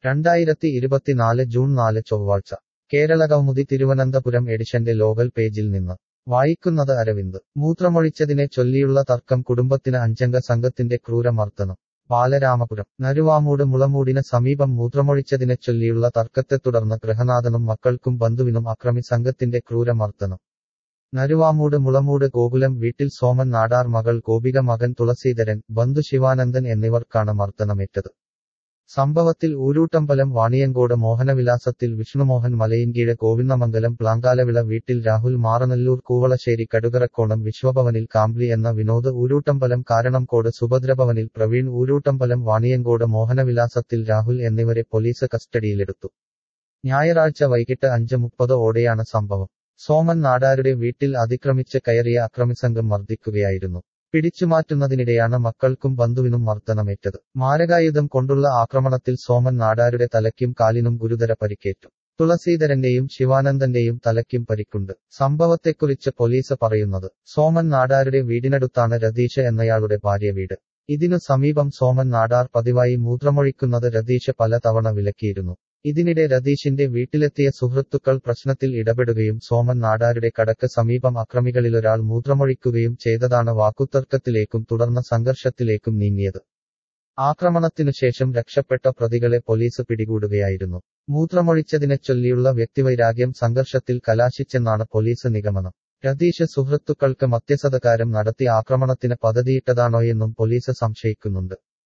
രണ്ടായിരത്തി ഇരുപത്തിനാല് ജൂൺ നാല് ചൊവ്വാഴ്ച കേരളകൗമുദി തിരുവനന്തപുരം എഡിഷന്റെ ലോകൽ പേജിൽ നിന്ന് വായിക്കുന്നത് അരവിന്ദ് മൂത്രമൊഴിച്ചതിനെ ചൊല്ലിയുള്ള തർക്കം കുടുംബത്തിന് അഞ്ചംഗ സംഘത്തിന്റെ ക്രൂരമർദ്ദനം ബാലരാമപുരം നരുവാമൂട് മുളമൂടിന് സമീപം മൂത്രമൊഴിച്ചതിനെ ചൊല്ലിയുള്ള തർക്കത്തെ തുടർന്ന് ഗൃഹനാഥനും മക്കൾക്കും ബന്ധുവിനും അക്രമി സംഘത്തിന്റെ ക്രൂരമർദ്ദനം നരുവാമൂട് മുളമൂട് ഗോകുലം വീട്ടിൽ സോമൻ നാടാർ മകൾ ഗോപിക മകൻ തുളസീധരൻ ബന്ധു ശിവാനന്ദൻ എന്നിവർക്കാണ് മർദ്ദനമേറ്റത് സംഭവത്തിൽ ഊരൂട്ടമ്പലം വാണിയങ്കോട് മോഹനവിലാസത്തിൽ വിഷ്ണുമോഹൻ മലയിൻകീഴ് ഗോവിന്ദമംഗലം പ്ലാങ്കാലവിള വീട്ടിൽ രാഹുൽ മാറനല്ലൂർ കൂവളശ്ശേരി കടുകറക്കോണം വിശ്വഭവനിൽ കാംബ്ലി എന്ന വിനോദ് ഊരൂട്ടമ്പലം കാരണംകോട് സുഭദ്രഭവനിൽ പ്രവീൺ ഊരൂട്ടമ്പലം വാണിയങ്കോട് മോഹനവിലാസത്തിൽ രാഹുൽ എന്നിവരെ പോലീസ് കസ്റ്റഡിയിലെടുത്തു ഞായറാഴ്ച വൈകിട്ട് അഞ്ച് മുപ്പത് ഓടെയാണ് സംഭവം സോമൻ നാടാരുടെ വീട്ടിൽ അതിക്രമിച്ച് കയറിയ അക്രമിസംഘം മർദ്ദിക്കുകയായിരുന്നു പിടിച്ചുമാറ്റുന്നതിനിടെയാണ് മക്കൾക്കും ബന്ധുവിനും മർദ്ദനമേറ്റത് മാരകായുധം കൊണ്ടുള്ള ആക്രമണത്തിൽ സോമൻ നാടാരുടെ തലയ്ക്കും കാലിനും ഗുരുതര പരിക്കേറ്റു തുളസീധരന്റെയും ശിവാനന്ദന്റെയും തലയ്ക്കും പരിക്കുണ്ട് സംഭവത്തെക്കുറിച്ച് പോലീസ് പറയുന്നത് സോമൻ നാടാരുടെ വീടിനടുത്താണ് രതീഷ് എന്നയാളുടെ ഭാര്യ വീട് ഇതിനു സമീപം സോമൻ നാടാർ പതിവായി മൂത്രമൊഴിക്കുന്നത് രതീഷ് പലതവണ വിലക്കിയിരുന്നു ഇതിനിടെ രതീഷിന്റെ വീട്ടിലെത്തിയ സുഹൃത്തുക്കൾ പ്രശ്നത്തിൽ ഇടപെടുകയും സോമൻ നാടാരുടെ കടക്ക് സമീപം അക്രമികളിലൊരാൾ മൂത്രമൊഴിക്കുകയും ചെയ്തതാണ് വാക്കുതർക്കത്തിലേക്കും തുടർന്ന് സംഘർഷത്തിലേക്കും നീങ്ങിയത് ആക്രമണത്തിനുശേഷം രക്ഷപ്പെട്ട പ്രതികളെ പോലീസ് പിടികൂടുകയായിരുന്നു മൂത്രമൊഴിച്ചതിനെ ചൊല്ലിയുള്ള വ്യക്തിവൈരാഗ്യം സംഘർഷത്തിൽ കലാശിച്ചെന്നാണ് പോലീസ് നിഗമനം രതീഷ് സുഹൃത്തുക്കൾക്ക് മധ്യസ്ഥതകാരം നടത്തി ആക്രമണത്തിന് പദ്ധതിയിട്ടതാണോയെന്നും പോലീസ് സംശയിക്കുന്നുണ്ട്